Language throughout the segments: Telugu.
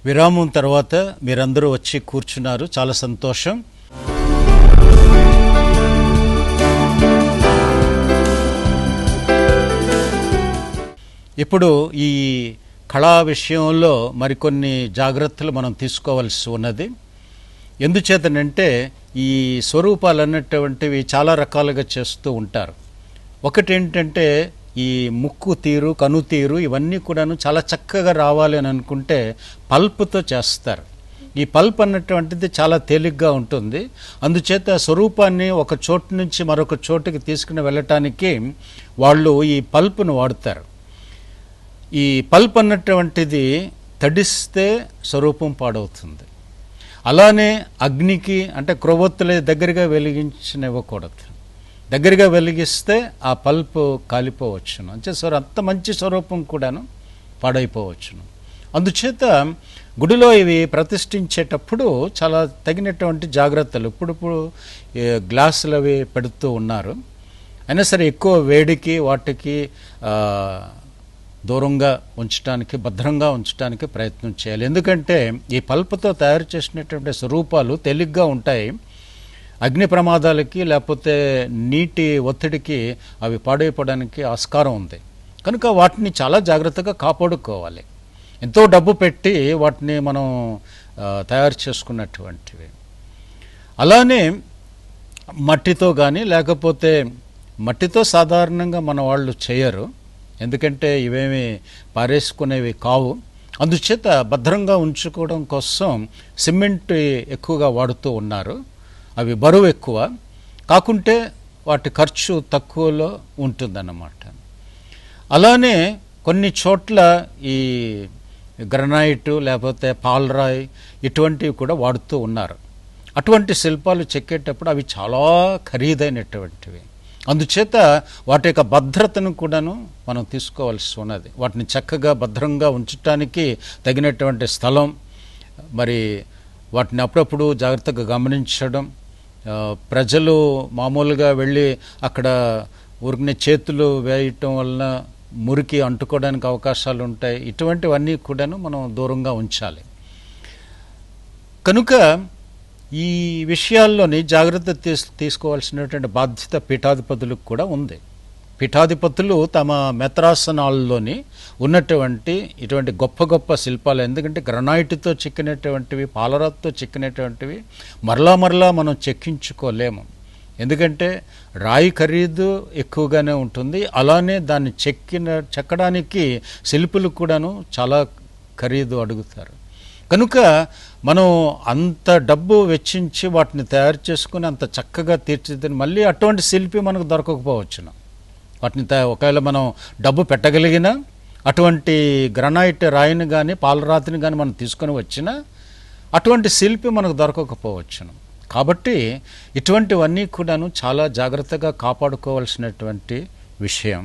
విరామం తర్వాత మీరందరూ వచ్చి కూర్చున్నారు చాలా సంతోషం ఇప్పుడు ఈ కళా విషయంలో మరికొన్ని జాగ్రత్తలు మనం తీసుకోవాల్సి ఉన్నది ఎందుచేతనంటే ఈ స్వరూపాలు అన్నటువంటివి చాలా రకాలుగా చేస్తూ ఉంటారు ఒకటి ఏంటంటే ఈ ముక్కు తీరు కను తీరు ఇవన్నీ కూడాను చాలా చక్కగా రావాలి అని అనుకుంటే పల్ప్తో చేస్తారు ఈ పల్ప్ అన్నటువంటిది చాలా తేలిగ్గా ఉంటుంది అందుచేత స్వరూపాన్ని ఒక చోటు నుంచి మరొక చోటుకి తీసుకుని వెళ్ళటానికి వాళ్ళు ఈ పల్ప్ను వాడతారు ఈ పల్ప్ అన్నటువంటిది తడిస్తే స్వరూపం పాడవుతుంది అలానే అగ్నికి అంటే క్రొవ్వొత్తుల దగ్గరగా వెలిగించనివ్వకూడదు దగ్గరగా వెలిగిస్తే ఆ పల్ప్ కాలిపోవచ్చును అంటే స్వర అంత మంచి స్వరూపం కూడాను పాడైపోవచ్చును అందుచేత గుడిలో ఇవి ప్రతిష్ఠించేటప్పుడు చాలా తగినటువంటి జాగ్రత్తలు ఇప్పుడిప్పుడు ఈ గ్లాసులు అవి పెడుతూ ఉన్నారు అయినా సరే ఎక్కువ వేడికి వాటికి ఆ, దూరంగా ఉంచడానికి భద్రంగా ఉంచడానికి ప్రయత్నం చేయాలి ఎందుకంటే ఈ పల్పుతో తయారు చేసినటువంటి స్వరూపాలు తేలిగ్గా ఉంటాయి అగ్ని ప్రమాదాలకి లేకపోతే నీటి ఒత్తిడికి అవి పాడైపోవడానికి ఆస్కారం ఉంది కనుక వాటిని చాలా జాగ్రత్తగా కాపాడుకోవాలి ఎంతో డబ్బు పెట్టి వాటిని మనం ఆ, తయారు చేసుకున్నటువంటివి అలానే మట్టితో కానీ లేకపోతే మట్టితో సాధారణంగా మన వాళ్ళు చేయరు ఎందుకంటే ఇవేమి పారేసుకునేవి కావు అందుచేత భద్రంగా ఉంచుకోవడం కోసం సిమెంట్ ఎక్కువగా వాడుతూ ఉన్నారు అవి బరువు ఎక్కువ కాకుంటే వాటి ఖర్చు తక్కువలో ఉంటుందన్నమాట అలానే కొన్ని చోట్ల ఈ గ్రనైట్ లేకపోతే పాలరాయ్ ఇటువంటివి కూడా వాడుతూ ఉన్నారు అటువంటి శిల్పాలు చెక్కేటప్పుడు అవి చాలా ఖరీదైనటువంటివి అందుచేత వాటి యొక్క భద్రతను కూడాను మనం తీసుకోవాల్సి ఉన్నది వాటిని చక్కగా భద్రంగా ఉంచటానికి తగినటువంటి స్థలం మరి వాటిని అప్పుడప్పుడు జాగ్రత్తగా గమనించడం ఆ, ప్రజలు మామూలుగా వెళ్ళి అక్కడ ఊరికి చేతులు వేయటం వలన మురికి అంటుకోవడానికి అవకాశాలు ఉంటాయి ఇటువంటివన్నీ కూడాను మనం దూరంగా ఉంచాలి కనుక ఈ విషయాల్లోని జాగ్రత్త తీస్ తీసుకోవాల్సినటువంటి బాధ్యత పీఠాధిపతులకు కూడా ఉంది పీఠాధిపతులు తమ మెత్రాసనాల్లోని ఉన్నటువంటి ఇటువంటి గొప్ప గొప్ప శిల్పాలు ఎందుకంటే గ్రనైట్తో చెక్కినటువంటివి పాలరాతితో చెక్కినటువంటివి మరలా మరలా మనం చెక్కించుకోలేము ఎందుకంటే రాయి ఖరీదు ఎక్కువగానే ఉంటుంది అలానే దాన్ని చెక్కిన చెక్కడానికి శిల్పులు కూడాను చాలా ఖరీదు అడుగుతారు కనుక మనం అంత డబ్బు వెచ్చించి వాటిని తయారు చేసుకుని అంత చక్కగా తీర్చిదిద్దని మళ్ళీ అటువంటి శిల్పి మనకు దొరకకపోవచ్చును వాటిని త- ఒకవేళ మనం డబ్బు పెట్టగలిగినా అటువంటి గ్రనైట్ రాయిని కానీ పాలరాతిని కానీ మనం తీసుకొని వచ్చినా అటువంటి శిల్పి మనకు దొరకకపోవచ్చును కాబట్టి ఇటువంటివన్నీ కూడాను చాలా జాగ్రత్తగా కాపాడుకోవాల్సినటువంటి విషయం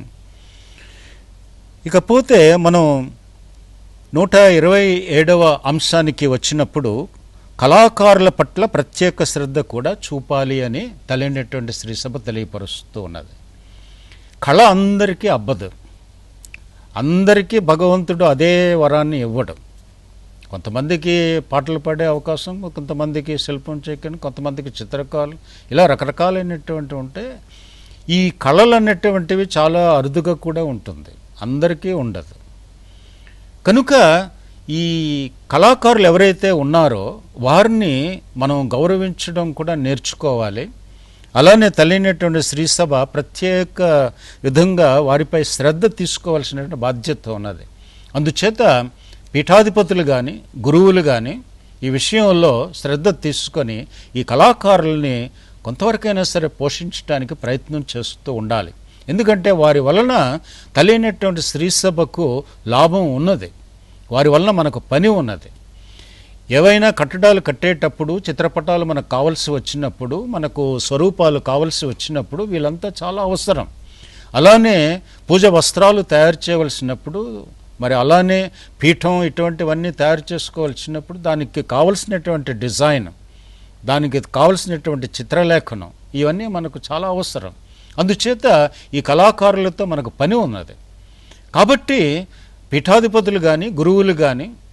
ఇకపోతే మనం నూట ఇరవై ఏడవ అంశానికి వచ్చినప్పుడు కళాకారుల పట్ల ప్రత్యేక శ్రద్ధ కూడా చూపాలి అని తెలియనటువంటి శ్రీసభ తెలియపరుస్తూ ఉన్నది కళ అందరికీ అబ్బదు అందరికీ భగవంతుడు అదే వరాన్ని ఇవ్వడం కొంతమందికి పాటలు పాడే అవకాశం కొంతమందికి శిల్పం చెక్కని కొంతమందికి చిత్రకాలు ఇలా రకరకాలైనటువంటి ఉంటే ఈ కళలు అనేటువంటివి చాలా అరుదుగా కూడా ఉంటుంది అందరికీ ఉండదు కనుక ఈ కళాకారులు ఎవరైతే ఉన్నారో వారిని మనం గౌరవించడం కూడా నేర్చుకోవాలి అలానే తెలియనటువంటి శ్రీసభ ప్రత్యేక విధంగా వారిపై శ్రద్ధ తీసుకోవాల్సినటువంటి బాధ్యత ఉన్నది అందుచేత పీఠాధిపతులు కానీ గురువులు కానీ ఈ విషయంలో శ్రద్ధ తీసుకొని ఈ కళాకారుల్ని కొంతవరకైనా సరే పోషించడానికి ప్రయత్నం చేస్తూ ఉండాలి ఎందుకంటే వారి వలన తెలియనటువంటి శ్రీసభకు లాభం ఉన్నది వారి వలన మనకు పని ఉన్నది ఏవైనా కట్టడాలు కట్టేటప్పుడు చిత్రపటాలు మనకు కావలసి వచ్చినప్పుడు మనకు స్వరూపాలు కావలసి వచ్చినప్పుడు వీళ్ళంతా చాలా అవసరం అలానే పూజ వస్త్రాలు తయారు చేయవలసినప్పుడు మరి అలానే పీఠం ఇటువంటివన్నీ తయారు చేసుకోవాల్సినప్పుడు దానికి కావలసినటువంటి డిజైన్ దానికి కావలసినటువంటి చిత్రలేఖనం ఇవన్నీ మనకు చాలా అవసరం అందుచేత ఈ కళాకారులతో మనకు పని ఉన్నది కాబట్టి పీఠాధిపతులు కానీ గురువులు కానీ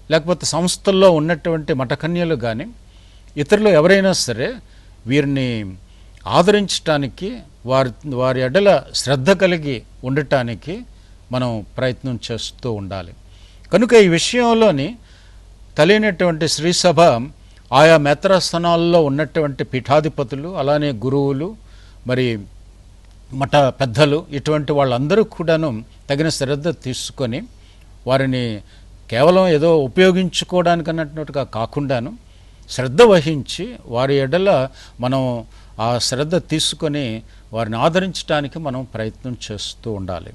లేకపోతే సంస్థల్లో ఉన్నటువంటి మఠకన్యలు కానీ ఇతరులు ఎవరైనా సరే వీరిని ఆదరించటానికి వారి వారి ఎడల శ్రద్ధ కలిగి ఉండటానికి మనం ప్రయత్నం చేస్తూ ఉండాలి కనుక ఈ విషయంలోని తెలియనటువంటి శ్రీసభ ఆయా మేత్రాస్థానాల్లో ఉన్నటువంటి పీఠాధిపతులు అలానే గురువులు మరి మఠ పెద్దలు ఇటువంటి వాళ్ళందరూ కూడాను తగిన శ్రద్ధ తీసుకొని వారిని కేవలం ఏదో ఉపయోగించుకోవడానికి అన్నట్టుగా కాకుండాను శ్రద్ధ వహించి వారి ఎడల మనం ఆ శ్రద్ధ తీసుకొని వారిని ఆదరించడానికి మనం ప్రయత్నం చేస్తూ ఉండాలి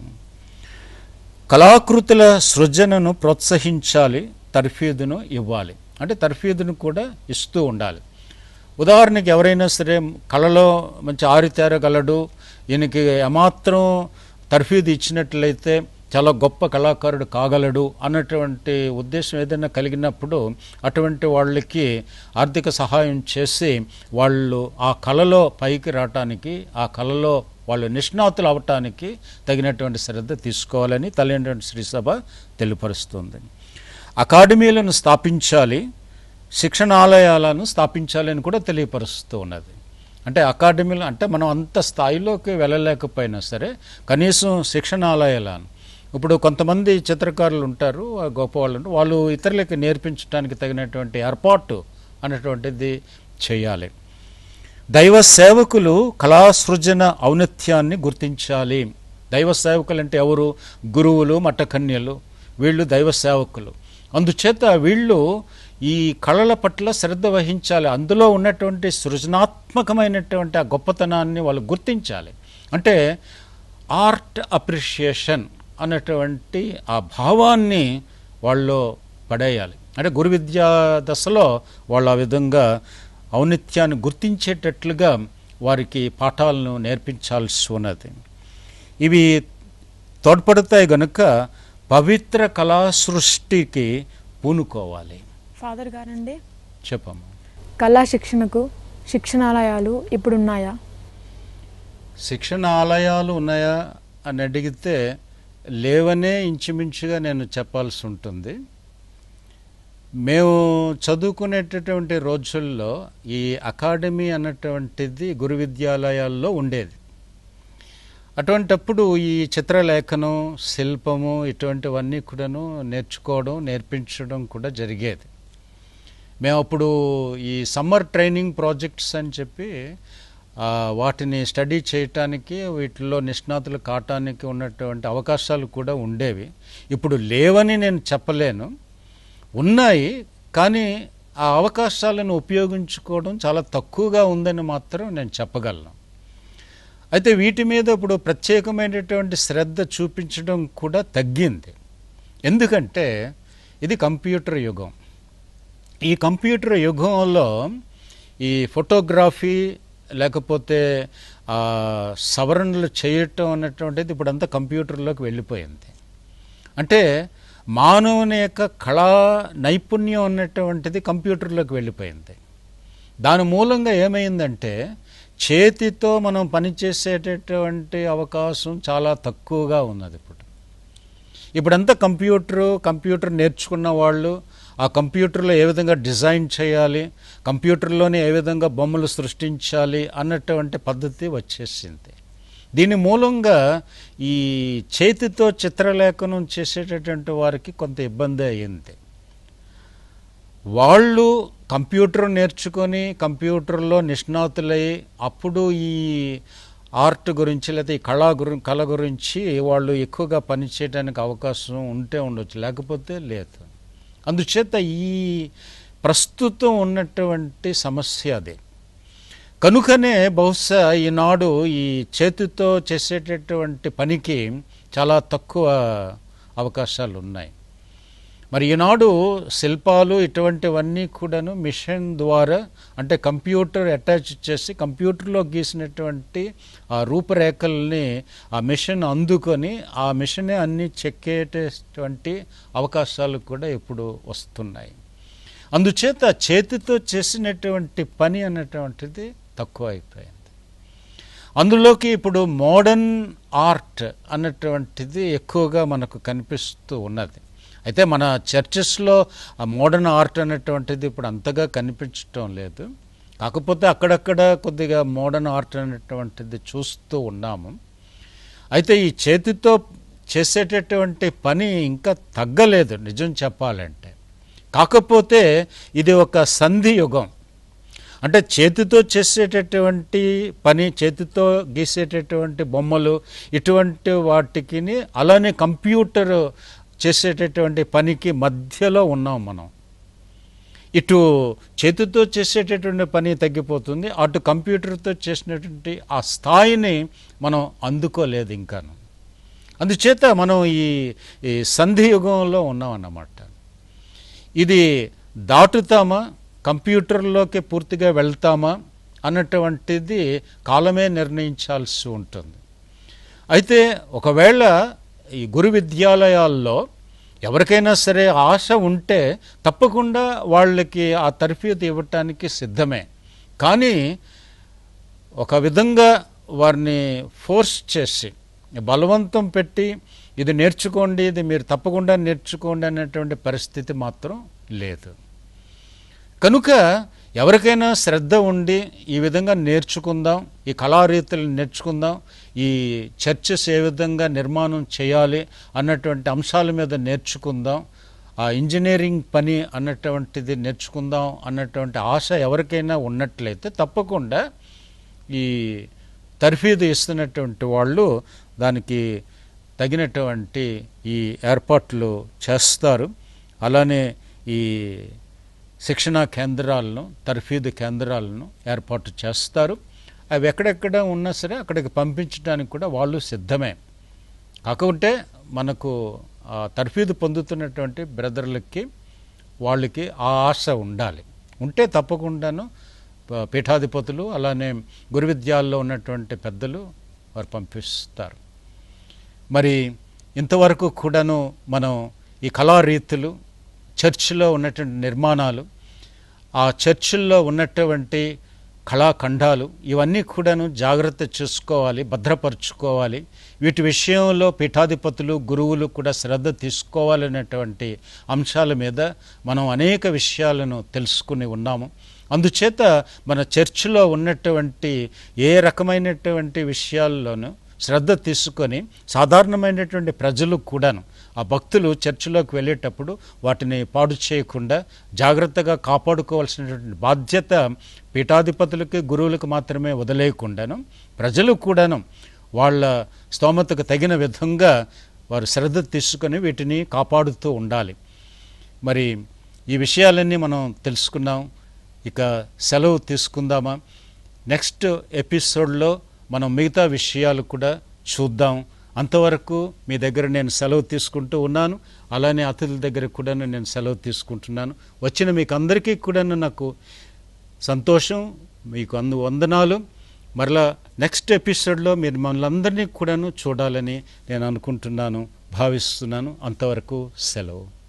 కళాకృతుల సృజనను ప్రోత్సహించాలి తర్ఫీదును ఇవ్వాలి అంటే తర్ఫీదును కూడా ఇస్తూ ఉండాలి ఉదాహరణకి ఎవరైనా సరే కళలో మంచి ఆరితేరగలడు ఈయనకి ఏమాత్రం తర్ఫీదు ఇచ్చినట్లయితే చాలా గొప్ప కళాకారుడు కాగలడు అన్నటువంటి ఉద్దేశం ఏదైనా కలిగినప్పుడు అటువంటి వాళ్ళకి ఆర్థిక సహాయం చేసి వాళ్ళు ఆ కళలో పైకి రావటానికి ఆ కళలో వాళ్ళు నిష్ణాతులు అవటానికి తగినటువంటి శ్రద్ధ తీసుకోవాలని తల్లిదండ్రుల శ్రీసభ తెలియపరుస్తుంది అకాడమీలను స్థాపించాలి శిక్షణాలయాలను స్థాపించాలి అని కూడా తెలియపరుస్తూ ఉన్నది అంటే అకాడమీలు అంటే మనం అంత స్థాయిలోకి వెళ్ళలేకపోయినా సరే కనీసం శిక్షణాలయాలను ఇప్పుడు కొంతమంది చిత్రకారులు ఉంటారు ఆ గొప్ప వాళ్ళు ఉంటారు వాళ్ళు ఇతరులకి నేర్పించడానికి తగినటువంటి ఏర్పాటు అన్నటువంటిది చేయాలి దైవ సేవకులు కళాసృజన ఔన్నత్యాన్ని గుర్తించాలి దైవ సేవకులు అంటే ఎవరు గురువులు మఠకన్యలు వీళ్ళు దైవ సేవకులు అందుచేత వీళ్ళు ఈ కళల పట్ల శ్రద్ధ వహించాలి అందులో ఉన్నటువంటి సృజనాత్మకమైనటువంటి ఆ గొప్పతనాన్ని వాళ్ళు గుర్తించాలి అంటే ఆర్ట్ అప్రిషియేషన్ అన్నటువంటి ఆ భావాన్ని వాళ్ళు పడేయాలి అంటే గురు విద్యా దశలో వాళ్ళు ఆ విధంగా ఔన్నత్యాన్ని గుర్తించేటట్లుగా వారికి పాఠాలను నేర్పించాల్సి ఉన్నది ఇవి తోడ్పడతాయి గనుక పవిత్ర కళా సృష్టికి పూనుకోవాలి ఫాదర్ గారండి చెప్పమ్మా కళా శిక్షణకు శిక్షణాలయాలు ఇప్పుడున్నాయా శిక్షణ ఆలయాలు ఉన్నాయా అని అడిగితే లేవనే ఇంచుమించుగా నేను చెప్పాల్సి ఉంటుంది మేము చదువుకునేటటువంటి రోజుల్లో ఈ అకాడమీ అన్నటువంటిది గురు విద్యాలయాల్లో ఉండేది అటువంటప్పుడు ఈ చిత్రలేఖనం శిల్పము ఇటువంటివన్నీ కూడాను నేర్చుకోవడం నేర్పించడం కూడా జరిగేది మేము అప్పుడు ఈ సమ్మర్ ట్రైనింగ్ ప్రాజెక్ట్స్ అని చెప్పి ఆ, వాటిని స్టడీ చేయటానికి వీటిల్లో నిష్ణాతులు కావటానికి ఉన్నటువంటి అవకాశాలు కూడా ఉండేవి ఇప్పుడు లేవని నేను చెప్పలేను ఉన్నాయి కానీ ఆ అవకాశాలను ఉపయోగించుకోవడం చాలా తక్కువగా ఉందని మాత్రం నేను చెప్పగలను అయితే వీటి మీద ఇప్పుడు ప్రత్యేకమైనటువంటి శ్రద్ధ చూపించడం కూడా తగ్గింది ఎందుకంటే ఇది కంప్యూటర్ యుగం ఈ కంప్యూటర్ యుగంలో ఈ ఫోటోగ్రఫీ లేకపోతే ఆ, సవరణలు చేయటం అన్నటువంటిది ఇప్పుడంతా కంప్యూటర్లోకి వెళ్ళిపోయింది అంటే మానవుని యొక్క కళా నైపుణ్యం అన్నటువంటిది కంప్యూటర్లోకి వెళ్ళిపోయింది దాని మూలంగా ఏమైందంటే చేతితో మనం పనిచేసేటటువంటి అవకాశం చాలా తక్కువగా ఉన్నది ఇప్పుడు ఇప్పుడంతా కంప్యూటర్ కంప్యూటర్ నేర్చుకున్న వాళ్ళు ఆ కంప్యూటర్లో ఏ విధంగా డిజైన్ చేయాలి కంప్యూటర్లోనే ఏ విధంగా బొమ్మలు సృష్టించాలి అన్నటువంటి పద్ధతి వచ్చేసింది దీని మూలంగా ఈ చేతితో చిత్రలేఖనం చేసేటటువంటి వారికి కొంత ఇబ్బంది అయింది వాళ్ళు కంప్యూటర్ నేర్చుకొని కంప్యూటర్లో నిష్ణాతులై అప్పుడు ఈ ఆర్ట్ గురించి లేదా ఈ కళ గురి కళ గురించి వాళ్ళు ఎక్కువగా పనిచేయడానికి అవకాశం ఉంటే ఉండొచ్చు లేకపోతే లేదు అందుచేత ఈ ప్రస్తుతం ఉన్నటువంటి సమస్య అదే కనుకనే బహుశా ఈనాడు ఈ చేతితో చేసేటటువంటి పనికి చాలా తక్కువ అవకాశాలు ఉన్నాయి మరి ఈనాడు శిల్పాలు ఇటువంటివన్నీ కూడాను మిషన్ ద్వారా అంటే కంప్యూటర్ అటాచ్ చేసి కంప్యూటర్లో గీసినటువంటి ఆ రూపురేఖల్ని ఆ మిషన్ అందుకొని ఆ మిషనే అన్ని చెక్కేటటువంటి అవకాశాలు కూడా ఇప్పుడు వస్తున్నాయి అందుచేత చేతితో చేసినటువంటి పని అన్నటువంటిది తక్కువ అయిపోయింది అందులోకి ఇప్పుడు మోడర్న్ ఆర్ట్ అన్నటువంటిది ఎక్కువగా మనకు కనిపిస్తూ ఉన్నది అయితే మన చర్చెస్లో ఆ మోడర్న్ ఆర్ట్ అనేటువంటిది ఇప్పుడు అంతగా కనిపించటం లేదు కాకపోతే అక్కడక్కడ కొద్దిగా మోడర్న్ ఆర్ట్ అనేటువంటిది చూస్తూ ఉన్నాము అయితే ఈ చేతితో చేసేటటువంటి పని ఇంకా తగ్గలేదు నిజం చెప్పాలంటే కాకపోతే ఇది ఒక సంధి యుగం అంటే చేతితో చేసేటటువంటి పని చేతితో గీసేటటువంటి బొమ్మలు ఇటువంటి వాటికి అలానే కంప్యూటర్ చేసేటటువంటి పనికి మధ్యలో ఉన్నాం మనం ఇటు చేతితో చేసేటటువంటి పని తగ్గిపోతుంది అటు కంప్యూటర్తో చేసినటువంటి ఆ స్థాయిని మనం అందుకోలేదు ఇంకాను అందుచేత మనం ఈ ఈ సంధి యుగంలో ఉన్నాం అన్నమాట ఇది దాటుతామా కంప్యూటర్లోకి పూర్తిగా వెళ్తామా అన్నటువంటిది కాలమే నిర్ణయించాల్సి ఉంటుంది అయితే ఒకవేళ ఈ గురు విద్యాలయాల్లో ఎవరికైనా సరే ఆశ ఉంటే తప్పకుండా వాళ్ళకి ఆ తర్ఫీదు ఇవ్వటానికి సిద్ధమే కానీ ఒక విధంగా వారిని ఫోర్స్ చేసి బలవంతం పెట్టి ఇది నేర్చుకోండి ఇది మీరు తప్పకుండా నేర్చుకోండి అనేటువంటి పరిస్థితి మాత్రం లేదు కనుక ఎవరికైనా శ్రద్ధ ఉండి ఈ విధంగా నేర్చుకుందాం ఈ కళారీతులు నేర్చుకుందాం ఈ చర్చెస్ ఏ విధంగా నిర్మాణం చేయాలి అన్నటువంటి అంశాల మీద నేర్చుకుందాం ఆ ఇంజనీరింగ్ పని అన్నటువంటిది నేర్చుకుందాం అన్నటువంటి ఆశ ఎవరికైనా ఉన్నట్లయితే తప్పకుండా ఈ తర్ఫీదు ఇస్తున్నటువంటి వాళ్ళు దానికి తగినటువంటి ఈ ఏర్పాట్లు చేస్తారు అలానే ఈ శిక్షణా కేంద్రాలను తర్ఫీదు కేంద్రాలను ఏర్పాటు చేస్తారు అవి ఎక్కడెక్కడ ఉన్నా సరే అక్కడికి పంపించడానికి కూడా వాళ్ళు సిద్ధమే కాకుంటే మనకు ఆ తర్ఫీదు పొందుతున్నటువంటి బ్రదర్లకి వాళ్ళకి ఆ ఆశ ఉండాలి ఉంటే తప్పకుండాను ప- పీఠాధిపతులు అలానే గురువిద్యాల్లో ఉన్నటువంటి పెద్దలు వారు పంపిస్తారు మరి ఇంతవరకు కూడాను మనం ఈ కళారీతులు చర్చిలో ఉన్నటువంటి నిర్మాణాలు ఆ చర్చిల్లో ఉన్నటువంటి కళాఖండాలు ఇవన్నీ కూడాను జాగ్రత్త చూసుకోవాలి భద్రపరుచుకోవాలి వీటి విషయంలో పీఠాధిపతులు గురువులు కూడా శ్రద్ధ తీసుకోవాలనేటువంటి అంశాల మీద మనం అనేక విషయాలను తెలుసుకుని ఉన్నాము అందుచేత మన చర్చిలో ఉన్నటువంటి ఏ రకమైనటువంటి విషయాల్లోనూ శ్రద్ధ తీసుకొని సాధారణమైనటువంటి ప్రజలు కూడాను ఆ భక్తులు చర్చిలోకి వెళ్ళేటప్పుడు వాటిని పాడు చేయకుండా జాగ్రత్తగా కాపాడుకోవాల్సినటువంటి బాధ్యత పీఠాధిపతులకి గురువులకు మాత్రమే వదిలేయకుండాను ప్రజలు కూడాను వాళ్ళ స్తోమతకు తగిన విధంగా వారు శ్రద్ధ తీసుకొని వీటిని కాపాడుతూ ఉండాలి మరి ఈ విషయాలన్నీ మనం తెలుసుకున్నాం ఇక సెలవు తీసుకుందామా నెక్స్ట్ ఎపిసోడ్లో మనం మిగతా విషయాలు కూడా చూద్దాం అంతవరకు మీ దగ్గర నేను సెలవు తీసుకుంటూ ఉన్నాను అలానే అతిథుల దగ్గర కూడా నేను సెలవు తీసుకుంటున్నాను వచ్చిన మీకు అందరికీ కూడా నాకు సంతోషం మీకు అందు వందనాలు మరలా నెక్స్ట్ ఎపిసోడ్లో మీరు మమ్మల్ని అందరినీ కూడాను చూడాలని నేను అనుకుంటున్నాను భావిస్తున్నాను అంతవరకు సెలవు